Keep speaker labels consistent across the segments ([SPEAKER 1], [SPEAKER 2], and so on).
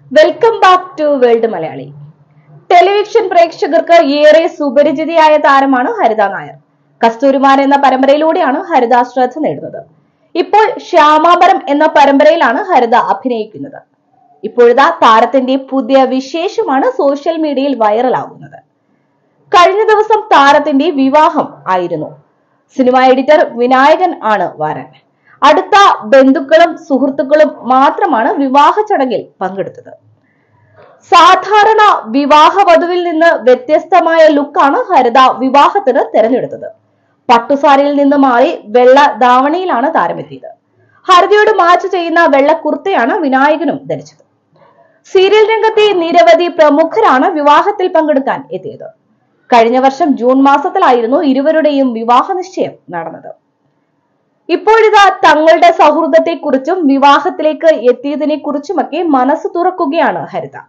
[SPEAKER 1] welcome back to world Malayali television പ്രേക്ഷകർക്ക് ഏറെ സുപരിചിതയായ താരമാണ് ഹരിത നായർ കസ്തൂരിമാൻ എന്ന പരമ്പരയിലൂടെയാണ് ഹരിത ശ്രദ്ധ നേടുന്നത് ഇപ്പോൾ ശ്യാമാപരം എന്ന പരമ്പരയിലാണ് ഹരിത അഭിനയിക്കുന്നത് ഇപ്പോഴത്തെ താരത്തിന്റെ പുതിയ വിശേഷമാണ് സോഷ്യൽ മീഡിയയിൽ വൈറലാകുന്നത് കഴിഞ്ഞ ദിവസം താരത്തിന്റെ വിവാഹം ആയിരുന്നു സിനിമ എഡിറ്റർ വിനായകൻ ആണ് വരൻ അടുത്ത ബന്ധുക്കളും സുഹൃത്തുക്കളും മാത്രമാണ് വിവാഹ ചടങ്ങിൽ പങ്കെടുത്തത് സാധാരണ വിവാഹ വധുവിൽ നിന്ന് വ്യത്യസ്തമായ ലുക്കാണ് ഹരിത വിവാഹത്തിന് തെരഞ്ഞെടുത്തത് പട്ടുസാരിയിൽ നിന്ന് മാറി വെള്ള ധാവണിയിലാണ് താരമെത്തിയത് ഹരിതയോട് മാച്ച് ചെയ്യുന്ന വെള്ള കുർത്തയാണ് വിനായകനും ധരിച്ചത് സീരിയൽ രംഗത്തെ നിരവധി പ്രമുഖരാണ് വിവാഹത്തിൽ പങ്കെടുക്കാൻ എത്തിയത് കഴിഞ്ഞ വർഷം ജൂൺ മാസത്തിലായിരുന്നു ഇരുവരുടെയും വിവാഹ നിശ്ചയം നടന്നത് ഇപ്പോഴിതാ തങ്ങളുടെ സൗഹൃദത്തെക്കുറിച്ചും വിവാഹത്തിലേക്ക് എത്തിയതിനെ കുറിച്ചുമൊക്കെ മനസ്സ് തുറക്കുകയാണ് ഹരിത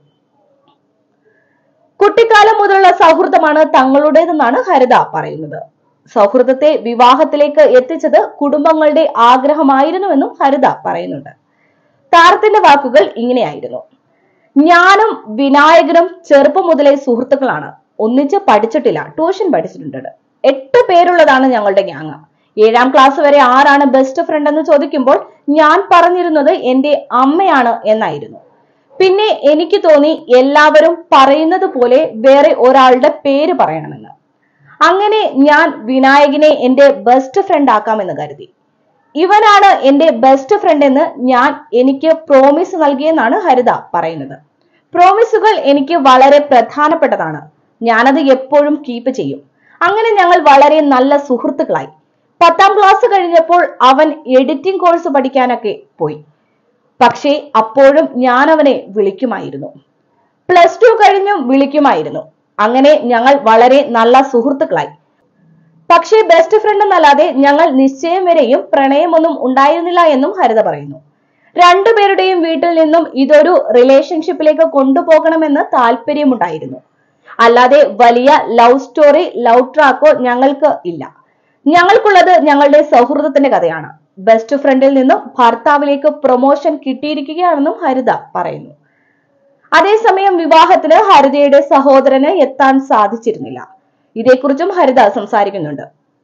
[SPEAKER 1] കുട്ടിക്കാലം മുതലുള്ള സൗഹൃദമാണ് തങ്ങളുടേതെന്നാണ് ഹരിത പറയുന്നത് സൗഹൃദത്തെ വിവാഹത്തിലേക്ക് എത്തിച്ചത് കുടുംബങ്ങളുടെ ആഗ്രഹമായിരുന്നുവെന്നും ഹരിത പറയുന്നുണ്ട് താരത്തിന്റെ വാക്കുകൾ ഇങ്ങനെയായിരുന്നു ഞാനും വിനായകനും ചെറുപ്പം മുതലേ സുഹൃത്തുക്കളാണ് ഒന്നിച്ച് പഠിച്ചിട്ടില്ല ട്യൂഷൻ പഠിച്ചിട്ടുണ്ട് എട്ട് പേരുള്ളതാണ് ഞങ്ങളുടെ ഗ്യാങ് ഏഴാം ക്ലാസ് വരെ ആരാണ് ബെസ്റ്റ് ഫ്രണ്ട് എന്ന് ചോദിക്കുമ്പോൾ ഞാൻ പറഞ്ഞിരുന്നത് എന്റെ അമ്മയാണ് എന്നായിരുന്നു പിന്നെ എനിക്ക് തോന്നി എല്ലാവരും പറയുന്നത് പോലെ വേറെ ഒരാളുടെ പേര് പറയണമെന്ന് അങ്ങനെ ഞാൻ വിനായകനെ എന്റെ ബെസ്റ്റ് ഫ്രണ്ട് ആക്കാമെന്ന് കരുതി ഇവനാണ് എന്റെ ബെസ്റ്റ് ഫ്രണ്ട് എന്ന് ഞാൻ എനിക്ക് പ്രോമിസ് നൽകിയെന്നാണ് ഹരിത പറയുന്നത് പ്രോമിസുകൾ എനിക്ക് വളരെ പ്രധാനപ്പെട്ടതാണ് ഞാനത് എപ്പോഴും കീപ്പ് ചെയ്യും അങ്ങനെ ഞങ്ങൾ വളരെ നല്ല സുഹൃത്തുക്കളായി പത്താം ക്ലാസ് കഴിഞ്ഞപ്പോൾ അവൻ എഡിറ്റിംഗ് കോഴ്സ് പഠിക്കാനൊക്കെ പോയി പക്ഷേ അപ്പോഴും ഞാൻ അവനെ വിളിക്കുമായിരുന്നു പ്ലസ് ടു കഴിഞ്ഞും വിളിക്കുമായിരുന്നു അങ്ങനെ ഞങ്ങൾ വളരെ നല്ല സുഹൃത്തുക്കളായി പക്ഷേ ബെസ്റ്റ് ഫ്രണ്ട് എന്നല്ലാതെ ഞങ്ങൾ നിശ്ചയം വരെയും പ്രണയമൊന്നും ഉണ്ടായിരുന്നില്ല എന്നും ഹരിത പറയുന്നു രണ്ടുപേരുടെയും വീട്ടിൽ നിന്നും ഇതൊരു റിലേഷൻഷിപ്പിലേക്ക് കൊണ്ടുപോകണമെന്ന് താല്പര്യമുണ്ടായിരുന്നു അല്ലാതെ വലിയ ലവ് സ്റ്റോറി ലവ് ട്രാക്കോ ഞങ്ങൾക്ക് ഇല്ല ഞങ്ങൾക്കുള്ളത് ഞങ്ങളുടെ സൗഹൃദത്തിന്റെ കഥയാണ് ബെസ്റ്റ് ഫ്രണ്ടിൽ നിന്നും ഭർത്താവിലേക്ക് പ്രൊമോഷൻ കിട്ടിയിരിക്കുകയാണെന്നും ഹരിത പറയുന്നു അതേസമയം വിവാഹത്തിന് ഹരിതയുടെ സഹോദരന് എത്താൻ സാധിച്ചിരുന്നില്ല ഇതേക്കുറിച്ചും ഹരിത സംസാരിക്കുന്നുണ്ട്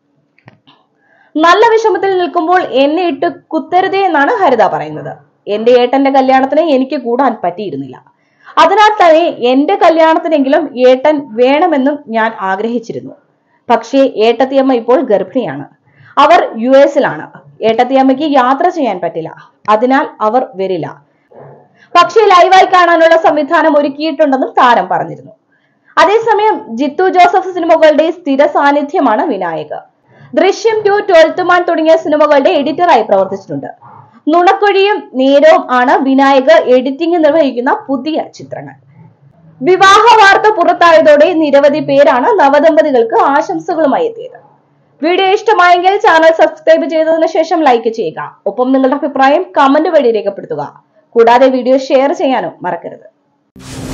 [SPEAKER 1] നല്ല വിഷമത്തിൽ നിൽക്കുമ്പോൾ എന്നെ ഇട്ട് കുത്തരുതേ എന്നാണ് ഹരിത പറയുന്നത് എന്റെ ഏട്ടന്റെ കല്യാണത്തിന് എനിക്ക് കൂടാൻ പറ്റിയിരുന്നില്ല അതിനാൽ തന്നെ എന്റെ കല്യാണത്തിനെങ്കിലും ഏട്ടൻ വേണമെന്നും ഞാൻ ആഗ്രഹിച്ചിരുന്നു പക്ഷേ ഏട്ടത്തിയമ്മ ഇപ്പോൾ ഗർഭിണിയാണ് അവർ യു എസിലാണ് ഏട്ടത്തിയമ്മയ്ക്ക് യാത്ര ചെയ്യാൻ പറ്റില്ല അതിനാൽ അവർ വരില്ല പക്ഷേ ലൈവായി കാണാനുള്ള സംവിധാനം ഒരുക്കിയിട്ടുണ്ടെന്നും താരം പറഞ്ഞിരുന്നു അതേസമയം ജിത്തു ജോസഫ് സിനിമകളുടെ സ്ഥിര സാന്നിധ്യമാണ് വിനായക് ദൃശ്യം ടു ട്വൽത്ത് മാൻ തുടങ്ങിയ സിനിമകളുടെ എഡിറ്ററായി പ്രവർത്തിച്ചിട്ടുണ്ട് നുണക്കൊഴിയും നേരവും ആണ് വിനായക് എഡിറ്റിംഗ് നിർവഹിക്കുന്ന പുതിയ ചിത്രങ്ങൾ വിവാഹ വാർത്ത പുറത്തായതോടെ നിരവധി പേരാണ് നവദമ്പതികൾക്ക് ആശംസകളുമായി എത്തിയത് വീഡിയോ ഇഷ്ടമായെങ്കിൽ ചാനൽ സബ്സ്ക്രൈബ് ചെയ്തതിനു ശേഷം ലൈക്ക് ചെയ്യുക ഒപ്പം നിങ്ങളുടെ അഭിപ്രായം കമന്റ് വഴി രേഖപ്പെടുത്തുക കൂടാതെ വീഡിയോ ഷെയർ ചെയ്യാനും മറക്കരുത്